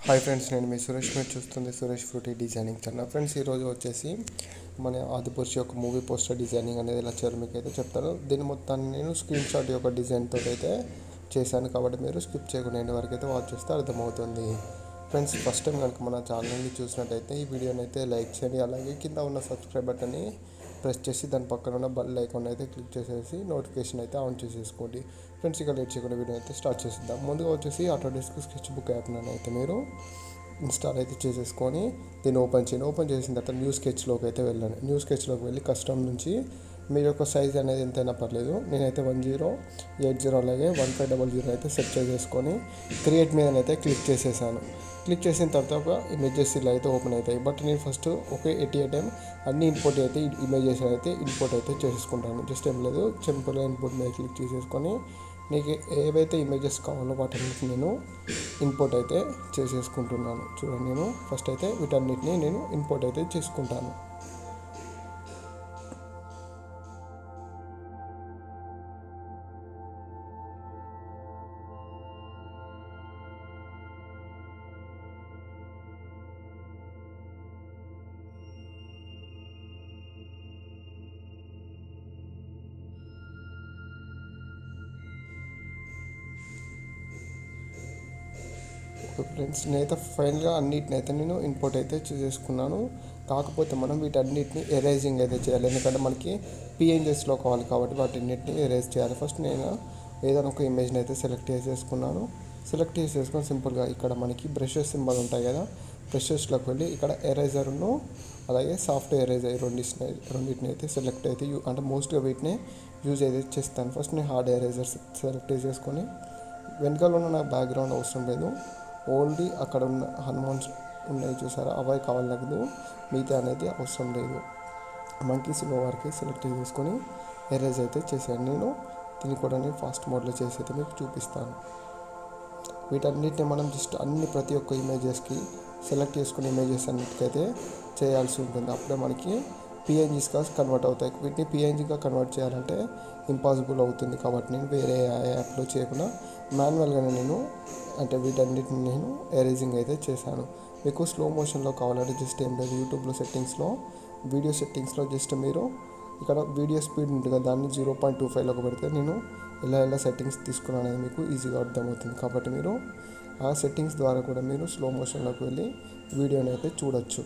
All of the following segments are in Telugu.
హాయ్ ఫ్రెండ్స్ నేను మీ సురేష్ మీరు చూస్తుంది Suresh fruity designing channel friends ఈరోజు వచ్చేసి మన ఆదిపురుషి యొక్క మూవీ పోస్టర్ డిజైనింగ్ అనేది ఎలా చేయాలో మీకు అయితే చెప్తాను దీని మొత్తాన్ని నేను స్క్రీన్ షాట్ యొక్క డిజైన్తో అయితే చేశాను కాబట్టి మీరు స్కిప్ చేయకుండా ఎండ్ వరకు అయితే వాచ్ చేస్తే అర్థమవుతుంది ఫ్రెండ్స్ ఫస్ట్ టైం కనుక మన ఛానల్ని చూసినట్టయితే ఈ వీడియోని అయితే లైక్ చేయండి అలాగే కింద ఉన్న సబ్స్క్రైబ్ బటన్ని ప్రెస్ చేసి దాని పక్కన ఉన్న బెల్ ఐకాన్ అయితే క్లిక్ చేసేసి నోటిఫికేషన్ అయితే ఆన్ చేసేసుకోండి ఫ్రెండ్స్ ఇక లేట్ చేయకుండా వీడియో అయితే స్టార్ట్ చేసిద్దాం ముందుగా వచ్చేసి ఆటోడెస్క్ స్కెచ్ బుక్ యాప్ని అయితే మీరు ఇన్స్టాల్ అయితే చేసేసుకొని దీన్ని ఓపెన్ చేయండి ఓపెన్ చేసిన తర్వాత న్యూ స్కెచ్లోకి అయితే వెళ్ళండి న్యూ స్కెచ్లోకి వెళ్ళి కస్టమ్ నుంచి మీరు యొక్క సైజ్ అనేది ఎంతైనా పర్లేదు నేనైతే వన్ జీరో ఎయిట్ జీరో అలాగే వన్ ఫైవ్ డబల్ జీరో అయితే సెట్ చేసేసుకొని క్రియేట్ మీదనైతే క్లిక్ చేసేసాను క్లిక్ చేసిన తర్వాత ఒక ఇమేజెస్ ఇలా అయితే ఓపెన్ అవుతాయి బట్ నేను ఫస్ట్ ఒకే ఎట్ ఏ టైం అన్ని ఇంపోర్ట్ అయితే ఇమేజెస్ అయితే ఇంపోర్ట్ అయితే చేసేసుకుంటాను జస్ట్ ఏం లేదు సింపుల్గా ఇంపోర్ట్ మీద క్లిక్ చేసేసుకొని నీకు ఏవైతే ఇమేజెస్ కావాలో వాటన్నిటిని నేను ఇంపోర్ట్ అయితే చేసేసుకుంటున్నాను చూడండి నేను ఫస్ట్ అయితే వీటన్నిటిని నేను ఇంపోర్ట్ అయితే చేసుకుంటాను ఫ్రెండ్స్ నేనైతే ఫైనల్గా అన్నిటిని అయితే నేను ఇంపోర్ట్ అయితే చేసుకున్నాను కాకపోతే మనం వీటన్నిటిని ఎరేజింగ్ అయితే చేయాలి ఎందుకంటే మనకి పిఎన్జెస్లో కావాలి కాబట్టి వాటిన్నిటిని ఎరేజ్ చేయాలి ఫస్ట్ నేను ఏదైనా ఒక ఇమేజ్ని అయితే సెలెక్ట్ చేసేసుకున్నాను సెలెక్ట్ చేసేసుకొని సింపుల్గా ఇక్కడ మనకి బ్రషెస్ సింబల్ ఉంటాయి కదా బ్రషెస్లోకి వెళ్ళి ఇక్కడ ఎరేజర్ను అలాగే సాఫ్ట్ ఎరేజర్ రెండింటిని రెండింటిని అయితే సెలెక్ట్ అయితే యూ అంటే మోస్ట్గా వీటిని యూజ్ అయితే చేస్తాను ఫస్ట్ నేను హార్డ్ ఎరేజర్ సెలెక్ట్ చేసేసుకొని వెనకాల ఉన్న నాకు బ్యాక్గ్రౌండ్ అవసరం లేదు ఓన్లీ అక్కడ ఉన్న హనుమాన్స్ ఉన్నాయి చూసారా అవే కావాలి నాకు మిగతా అనేది అవసరం లేదు మనకి స్లో వరకు సెలెక్ట్ చేసుకొని ఎరేజ్ అయితే చేశాను నేను దీన్ని కూడా నేను ఫాస్ట్ మోడ్లో చేసి అయితే మీకు చూపిస్తాను వీటన్నిటిని మనం జస్ట్ అన్ని ప్రతి ఒక్క ఇమేజెస్కి సెలెక్ట్ చేసుకునే ఇమేజెస్ అన్నిటికైతే చేయాల్సి ఉంటుంది అప్పుడే మనకి పిఎన్జీస్గా కన్వర్ట్ అవుతాయి వీటిని పిఎన్జీగా కన్వర్ట్ చేయాలంటే ఇంపాసిబుల్ అవుతుంది కాబట్టి నేను వేరే యాప్లో చేయకుండా మాన్యువల్గానే నేను అంటే వీటన్నిటిని నేను ఎరేజింగ్ అయితే చేశాను మీకు స్లో మోషన్లో కావాలంటే జస్ట్ ఏం లేదు యూట్యూబ్లో సెట్టింగ్స్లో వీడియో సెట్టింగ్స్లో జస్ట్ మీరు ఇక్కడ వీడియో స్పీడ్ ఉంటుంది కదా దాన్ని జీరో పాయింట్ టూ ఫైవ్లోకి పెడితే నేను ఎలా ఎలా సెట్టింగ్స్ తీసుకున్నాను అనేది మీకు ఈజీగా అర్థమవుతుంది కాబట్టి మీరు ఆ సెట్టింగ్స్ ద్వారా కూడా మీరు స్లో మోషన్లోకి వెళ్ళి వీడియోని అయితే చూడొచ్చు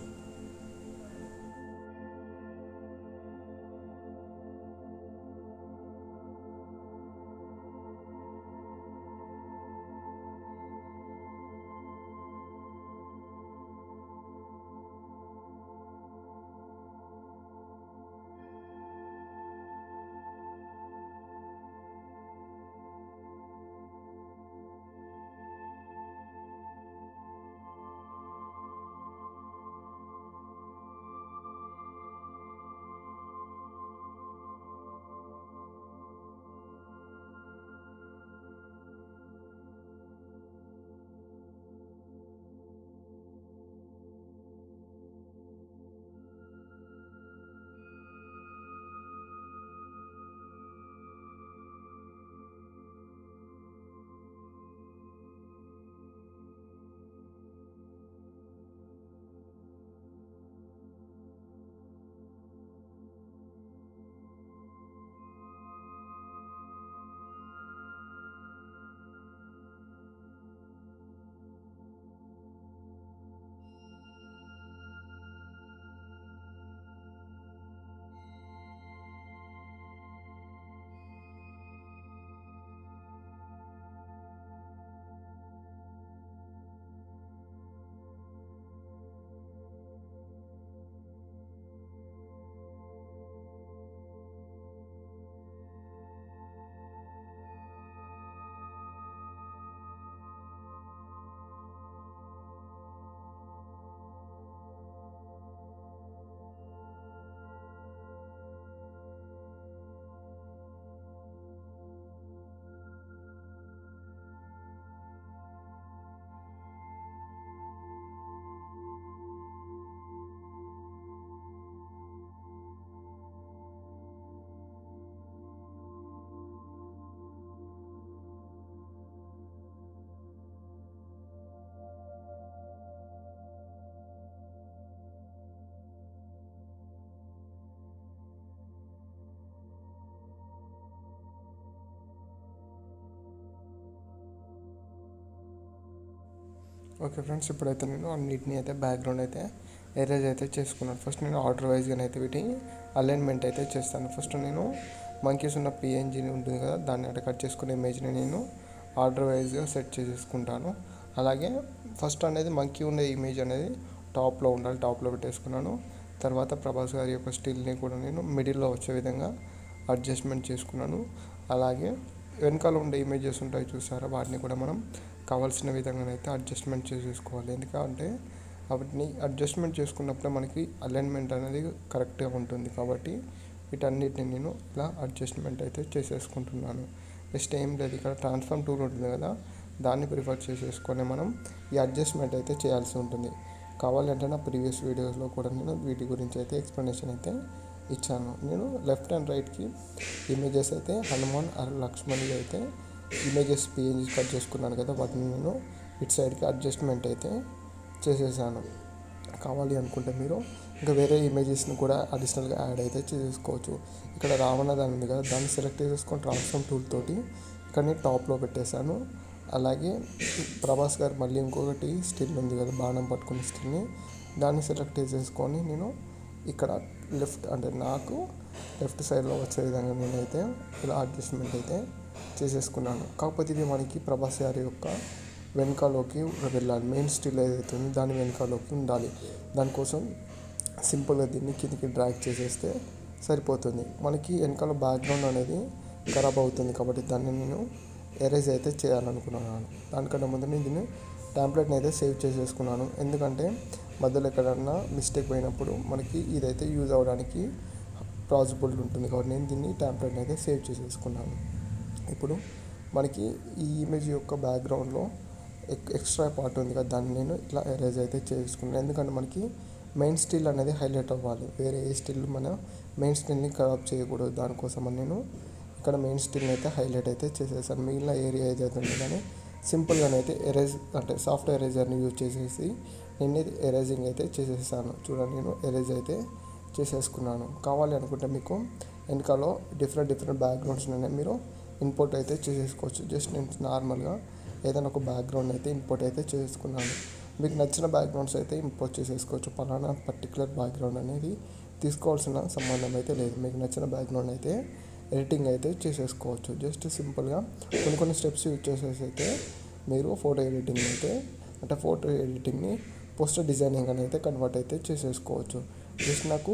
ఓకే ఫ్రెండ్స్ ఇప్పుడైతే నేను అన్నిటిని అయితే బ్యాక్గ్రౌండ్ అయితే ఎరేజ్ అయితే చేసుకున్నాను ఫస్ట్ నేను ఆర్డర్ వైజ్గా అయితే వీటి అలైన్మెంట్ అయితే చేస్తాను ఫస్ట్ నేను మంకీస్ ఉన్న పిఎన్జీ ఉంటుంది కదా దాన్ని అంటే కట్ చేసుకునే ఇమేజ్ని నేను ఆర్డర్ వైజ్గా సెట్ చేసేసుకుంటాను అలాగే ఫస్ట్ అనేది మంకీ ఉండే ఇమేజ్ అనేది టాప్లో ఉండాలి టాప్లో పెట్టేసుకున్నాను తర్వాత ప్రభాస్ గారి యొక్క స్టిల్ని కూడా నేను మిడిల్లో వచ్చే విధంగా అడ్జస్ట్మెంట్ చేసుకున్నాను అలాగే వెనకాల ఉండే ఇమేజెస్ ఉంటాయి చూసారా వాటిని కూడా మనం కావాల్సిన విధంగానైతే అడ్జస్ట్మెంట్ చేసేసుకోవాలి ఎందుకంటే వాటిని అడ్జస్ట్మెంట్ చేసుకున్నప్పుడే మనకి అలైన్మెంట్ అనేది కరెక్ట్గా ఉంటుంది కాబట్టి వీటన్నిటిని నేను ఇలా అడ్జస్ట్మెంట్ అయితే చేసేసుకుంటున్నాను నెక్స్ట్ ఏం లేదు ఇక్కడ ట్రాన్స్ఫార్మ్ టూల్ ఉంటుంది కదా దాన్ని ప్రిఫర్ చేసేసుకొని మనం ఈ అడ్జస్ట్మెంట్ అయితే చేయాల్సి ఉంటుంది కావాలంటే నా ప్రీవియస్ వీడియోస్లో కూడా నేను వీటి గురించి అయితే ఎక్స్ప్లెనేషన్ అయితే ఇచ్చాను నేను లెఫ్ట్ అండ్ రైట్కి ఇమేజెస్ అయితే హనుమాన్ ఆర్ లక్ష్మణి అయితే ఇమేజెస్ పిఎన్జీ కట్ చేసుకున్నాను కదా వాటిని నేను ఇటు సైడ్కి అడ్జస్ట్మెంట్ అయితే చేసేసాను కావాలి అనుకుంటే మీరు ఇంకా వేరే ఇమేజెస్ని కూడా అడిషనల్గా యాడ్ అయితే చేసుకోవచ్చు ఇక్కడ రావణ దాని ఉంది కదా దాన్ని సెలెక్ట్ చేసేసుకొని ట్రాన్స్ఫార్మ్ టూల్ తోటి ఇక్కడ నేను టాప్లో పెట్టేశాను అలాగే ప్రభాస్ గారు మళ్ళీ ఇంకొకటి స్టిల్ ఉంది కదా బాణం పట్టుకున్న స్టిల్ని దాన్ని సెలెక్ట్ చేసేసుకొని నేను ఇక్కడ లెఫ్ట్ అంటే నాకు లెఫ్ట్ సైడ్లో వచ్చే విధంగా నేనైతే ఇలా అడ్జస్ట్మెంట్ అయితే చేసేసుకున్నాను కాకపోతే ఇది మనకి ప్రభాస్ గారి యొక్క వెనకాలోకి వెళ్ళాలి మెయిన్ స్టిల్ ఏదైతే ఉందో దాని వెనకాలోకి ఉండాలి దానికోసం సింపుల్గా దీన్ని కిందికి డ్రాగ్ చేసేస్తే సరిపోతుంది మనకి వెనకాల బ్యాక్గ్రౌండ్ అనేది ఖరాబ్ అవుతుంది కాబట్టి దాన్ని నేను ఎరేజ్ అయితే చేయాలనుకున్నాను దానికన్నా ముందు నేను దీన్ని ట్యాంప్లెట్ని అయితే సేవ్ చేసేసుకున్నాను ఎందుకంటే మధ్యలో ఎక్కడన్నా మిస్టేక్ పోయినప్పుడు మనకి ఇదైతే యూజ్ అవ్వడానికి పాసిబుల్ ఉంటుంది కాబట్టి నేను దీన్ని ట్యాంప్లెట్ని అయితే సేవ్ చేసేసుకున్నాను ఇప్పుడు మనకి ఈ ఇమేజ్ యొక్క బ్యాక్గ్రౌండ్లో ఎక్స్ట్రా పార్ట్ ఉంది కదా దాన్ని నేను ఇట్లా ఎరేజ్ అయితే చేసుకున్నాను ఎందుకంటే మనకి మెయిన్ స్టిల్ అనేది హైలైట్ అవ్వాలి వేరే ఏ స్టిల్ మన మెయిన్ స్టిల్ని ఖరాబ్ చేయకూడదు దానికోసం నేను ఇక్కడ మెయిన్ స్టిల్ని అయితే హైలైట్ అయితే చేసేసాను మిగిలిన ఏరియా ఏదైతే ఉందో కానీ సింపుల్గానైతే ఎరేజ్ అంటే సాఫ్ట్ ఎరేజర్ని యూజ్ చేసేసి నేను ఎరేజింగ్ అయితే చేసేసాను చూడండి నేను ఎరేజ్ అయితే చేసేసుకున్నాను కావాలి అనుకుంటే మీకు వెనకాలో డిఫరెంట్ డిఫరెంట్ బ్యాక్గ్రౌండ్స్ ఉన్నాయి మీరు ఇంపోర్ట్ అయితే చేసేసుకోవచ్చు జస్ట్ నేను నార్మల్గా ఏదైనా ఒక బ్యాక్గ్రౌండ్ అయితే ఇంపోర్ట్ అయితే చేసుకున్నాను మీకు నచ్చిన బ్యాక్గ్రౌండ్స్ అయితే ఇంపోర్ట్ చేసేసుకోవచ్చు పలానా పర్టికులర్ బ్యాక్గ్రౌండ్ అనేది తీసుకోవాల్సిన సంబంధం అయితే లేదు మీకు నచ్చిన బ్యాక్గ్రౌండ్ అయితే ఎడిటింగ్ అయితే చేసేసుకోవచ్చు జస్ట్ సింపుల్గా కొన్ని కొన్ని స్టెప్స్ యూజ్ చేసేసి అయితే మీరు ఫోటో ఎడిటింగ్ అయితే అంటే ఫోటో ఎడిటింగ్ని పోస్టర్ డిజైనింగ్ అని అయితే కన్వర్ట్ అయితే చేసేసుకోవచ్చు జస్ట్ నాకు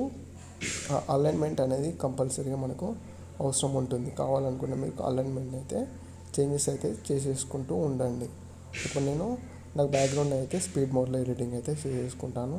అలైన్మెంట్ అనేది కంపల్సరీగా మనకు అవసరం ఉంటుంది కావాలనుకుంటే మీకు అలైన్మెంట్ అయితే చేంజెస్ అయితే చేసేసుకుంటూ ఉండండి ఇప్పుడు నేను నాకు బ్యాక్గ్రౌండ్ అయితే స్పీడ్ మోడ్లో ఎడిటింగ్ అయితే చేసేసుకుంటాను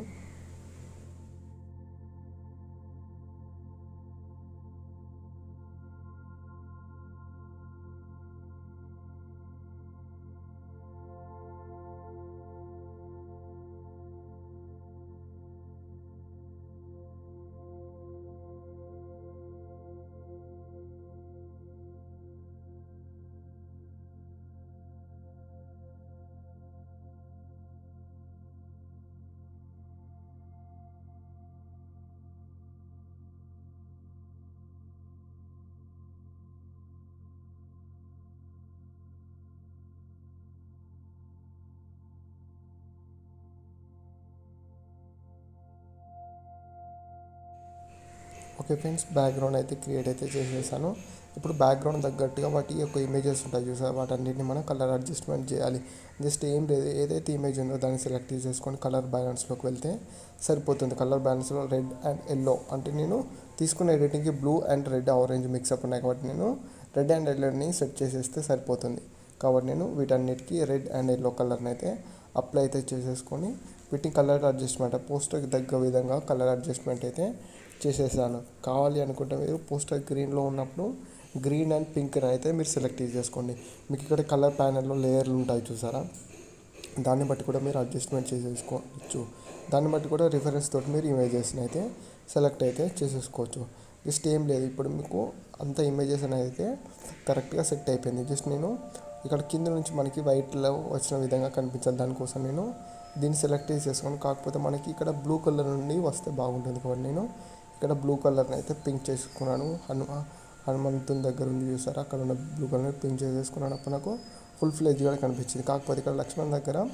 ఓకే ఫ్రెండ్స్ బ్యాక్గ్రౌండ్ అయితే క్రియేట్ అయితే చేసేసాను ఇప్పుడు బ్యాక్గ్రౌండ్ తగ్గట్టుగా వాటి యొక్క ఇమేజెస్ ఉంటాయి చూసారు వాటన్నిటిని మనం కలర్ అడ్జస్ట్మెంట్ చేయాలి జస్ట్ ఏం లేదు ఏదైతే ఇమేజ్ ఉందో దాన్ని సెలెక్ట్ చేసుకొని కలర్ బ్యాలెన్స్లోకి వెళ్తే సరిపోతుంది కలర్ బ్యాలెన్స్లో రెడ్ అండ్ ఎల్లో అంటే నేను తీసుకున్న ఎడిటింగ్కి blue and red orange mix up ఉన్నాయి కాబట్టి నేను రెడ్ అండ్ ఎల్లోని సెట్ చేసేస్తే సరిపోతుంది కాబట్టి నేను వీటన్నిటికీ రెడ్ అండ్ ఎల్లో కలర్ని అయితే అప్లై అయితే చేసేసుకొని వీటిని కలర్ అడ్జస్ట్మెంట్ పోస్టర్కి తగ్గ విధంగా కలర్ అడ్జస్ట్మెంట్ అయితే చేసేసాను కావాలి అనుకుంటే మీరు పోస్టర్ గ్రీన్లో ఉన్నప్పుడు గ్రీన్ అండ్ పింక్ అయితే మీరు సెలెక్ట్ చేసుకోండి మీకు ఇక్కడ కలర్ ప్యానెల్లో లేయర్లు ఉంటాయి చూసారా దాన్ని బట్టి కూడా మీరు అడ్జస్ట్మెంట్ చేసేసుకోవచ్చు దాన్ని బట్టి కూడా రిఫరెన్స్ తోటి మీరు ఇమేజెస్ని అయితే సెలెక్ట్ అయితే చేసేసుకోవచ్చు జస్ట్ ఏం లేదు ఇప్పుడు మీకు అంత ఇమేజెస్ అనేది అయితే కరెక్ట్గా సెట్ అయిపోయింది జస్ట్ నేను ఇక్కడ కింద నుంచి మనకి వైట్లో వచ్చిన విధంగా కనిపించాలి దానికోసం నేను దీన్ని సెలెక్ట్ చేసేసుకోను కాకపోతే మనకి ఇక్కడ బ్లూ కలర్ నుండి వస్తే బాగుంటుంది కాబట్టి నేను ఇక్కడ బ్లూ కలర్ని అయితే పింక్ చేసుకున్నాను హనుమ హనుమంతుని దగ్గర ఉంది చూసారా అక్కడ ఉన్న బ్లూ కలర్ పింక్ చేసేసుకున్నాను అప్పుడు నాకు ఫుల్ ఫ్లెజ్గా కనిపించింది కాకపోతే ఇక్కడ లక్ష్మణ్ దగ్గర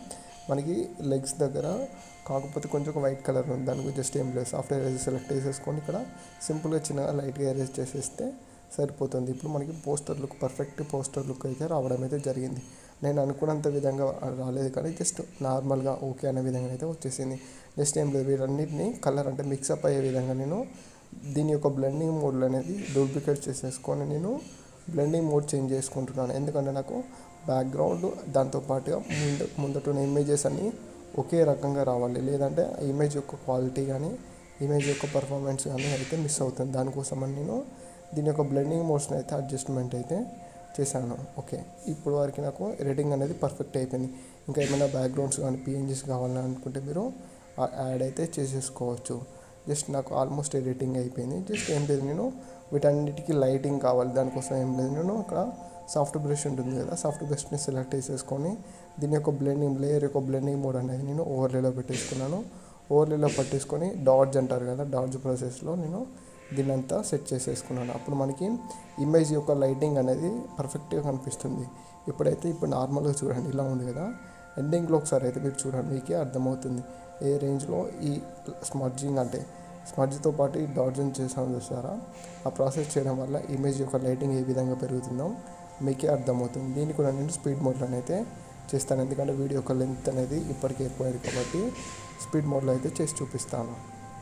మనకి లెగ్స్ దగ్గర కాకపోతే కొంచెం వైట్ కలర్ ఉంది దానికి జస్ట్ ఏం లేదు సాఫ్ట్వేర్ ఎరేజ్ సెలెక్ట్ చేసేసుకొని ఇక్కడ సింపుల్గా చిన్నగా లైట్గా ఎరేజ్ చేసేస్తే సరిపోతుంది ఇప్పుడు మనకి poster look perfect poster look అయితే రావడం అయితే జరిగింది నేను అనుకున్నంత విధంగా రాలేదు కానీ జస్ట్ నార్మల్గా ఓకే అనే విధంగా అయితే వచ్చేసింది జస్ట్ ఏం లేదు వీటన్నిటిని కలర్ అంటే మిక్సప్ అయ్యే విధంగా నేను దీని యొక్క బ్లెండింగ్ మోడ్లు అనేది డూప్లికేట్ చేసేసుకొని నేను బ్లెండింగ్ మోడ్ చేంజ్ చేసుకుంటున్నాను ఎందుకంటే నాకు బ్యాక్గ్రౌండ్ దాంతోపాటుగా ముందు ముందట ఇమేజెస్ అన్నీ ఒకే రకంగా రావాలి లేదంటే ఆ ఇమేజ్ యొక్క క్వాలిటీ కానీ ఇమేజ్ యొక్క పర్ఫార్మెన్స్ కానీ అయితే మిస్ అవుతుంది దానికోసం అని నేను దీని యొక్క బ్లెండింగ్ మోడ్స్ని అయితే అడ్జస్ట్మెంట్ అయితే చేశాను ఓకే ఇప్పుడు వరకు నాకు ఎడిటింగ్ అనేది పర్ఫెక్ట్ అయిపోయింది ఇంకా ఏమైనా బ్యాక్గ్రౌండ్స్ కానీ పిఎన్జీస్ కావాలని అనుకుంటే మీరు యాడ్ అయితే చేసేసుకోవచ్చు జస్ట్ నాకు ఆల్మోస్ట్ ఎడిటింగ్ అయిపోయింది జస్ట్ ఏం లేదు నేను వీటన్నిటికీ లైటింగ్ కావాలి దానికోసం ఏం లేదు నేను అక్కడ సాఫ్ట్ బ్రష్ ఉంటుంది కదా సాఫ్ట్ బ్రష్ని సెలెక్ట్ చేసేసుకొని దీని యొక్క బ్లెండింగ్ లేయర్ యొక్క బ్లెండింగ్ మోడ్ అనేది నేను ఓవర్లేలో పెట్టేసుకున్నాను ఓవర్లేలో పట్టేసుకొని డాడ్జ్ అంటారు కదా డాడ్జ్ ప్రాసెస్లో నేను దీన్ని అంతా సెట్ చేసేసుకున్నాను అప్పుడు మనకి ఇమేజ్ యొక్క లైటింగ్ అనేది పర్ఫెక్ట్గా కనిపిస్తుంది ఇప్పుడైతే ఇప్పుడు నార్మల్గా చూడండి ఇలా ఉంది కదా ఎండింగ్లో ఒకసారి అయితే మీరు చూడండి మీకే అర్థమవుతుంది ఏ రేంజ్లో ఈ స్మడ్జింగ్ అంటే స్మడ్జ్తో పాటు ఈ డాడ్జింగ్ చేసాం చూసారా ఆ ప్రాసెస్ చేయడం వల్ల ఇమేజ్ యొక్క లైటింగ్ ఏ విధంగా పెరుగుతుందో మీకే అర్థమవుతుంది దీన్ని కూడా నేను స్పీడ్ మోడ్లో అయితే చేస్తాను ఎందుకంటే వీడియో యొక్క లెంత్ అనేది ఇప్పటికే ఎక్కువైంది కాబట్టి స్పీడ్ మోడ్లో అయితే చేసి చూపిస్తాను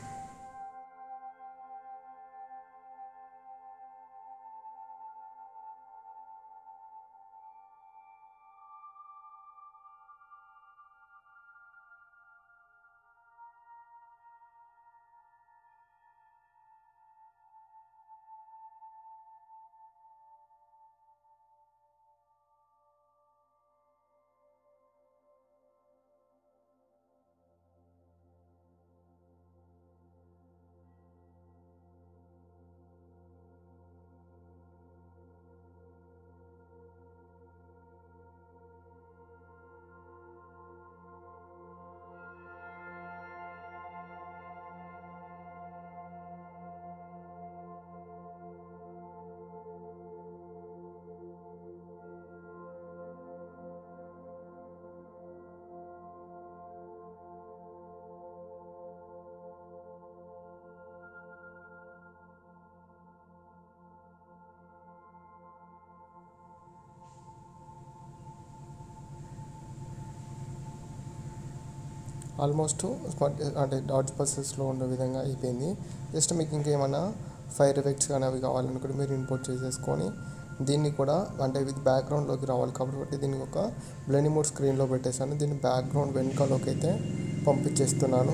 ఆల్మోస్ట్ అంటే డాడ్జ్ ప్రాసెస్లో ఉన్న విధంగా అయిపోయింది జస్ట్ మీకు ఇంకేమైనా ఫైర్ ఎఫెక్ట్స్ కానీ అవి కావాలనుకుంటే మీరు ఇంపోర్ట్ చేసేసుకొని దీన్ని కూడా అంటే విత్ బ్యాక్గ్రౌండ్లోకి రావాలి కాబట్టి దీన్ని ఒక బ్లెండింగ్ మోడ్ స్క్రీన్లో పెట్టేశాను దీన్ని బ్యాక్గ్రౌండ్ వెనుకలోకి అయితే పంపించేస్తున్నాను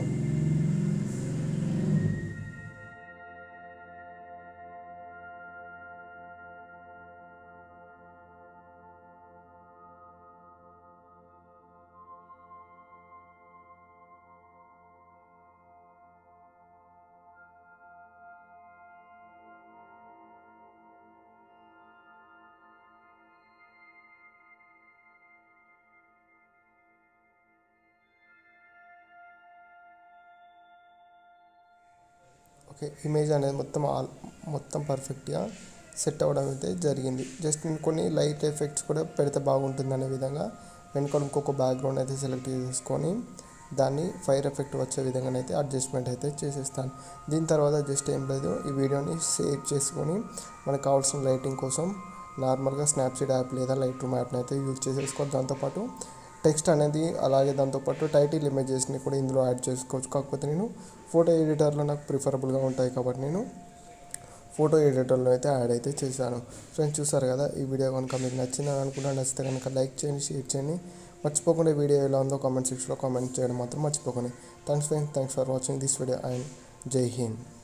ఓకే ఇమేజ్ అనేది మొత్తం ఆల్ మొత్తం పర్ఫెక్ట్గా సెట్ అవ్వడం అయితే జరిగింది జస్ట్ నేను కొన్ని లైట్ ఎఫెక్ట్స్ కూడా పెడితే బాగుంటుంది అనే విధంగా వెనుక ఇంకొక బ్యాక్గ్రౌండ్ అయితే సెలెక్ట్ చేసుకొని దాన్ని ఫైర్ ఎఫెక్ట్ వచ్చే విధంగా అయితే అడ్జస్ట్మెంట్ అయితే చేసేస్తాను దీని తర్వాత జస్ట్ ఏం లేదు ఈ వీడియోని సేవ్ చేసుకొని మనకు కావాల్సిన లైటింగ్ కోసం నార్మల్గా స్నాప్సీడ్ యాప్ లేదా లైట్ రూమ్ యాప్ని అయితే యూజ్ చేసేసుకోవచ్చు దాంతోపాటు టెక్స్ట్ అనేది అలాగే దాంతోపాటు టైటిల్ ఇమేజెస్ని కూడా ఇందులో యాడ్ చేసుకోవచ్చు కాకపోతే నేను ఫోటో ఎడిటర్లో నాకు ప్రిఫరబుల్గా ఉంటాయి కాబట్టి నేను ఫోటో ఎడిటర్లో అయితే యాడ్ అయితే చేశాను ఫ్రెండ్స్ చూసారు కదా ఈ వీడియో కనుక మీకు నచ్చిందని అనుకుంటా నచ్చితే కనుక లైక్ చేయండి షేర్ చేయండి మర్చిపోకుండా ఈ వీడియో ఎలా ఉందో కామెంట్ సెక్షన్లో కామెంట్ చేయడం మాత్రం మర్చిపోకండి thanks friends thanks for watching this video and Jai Hind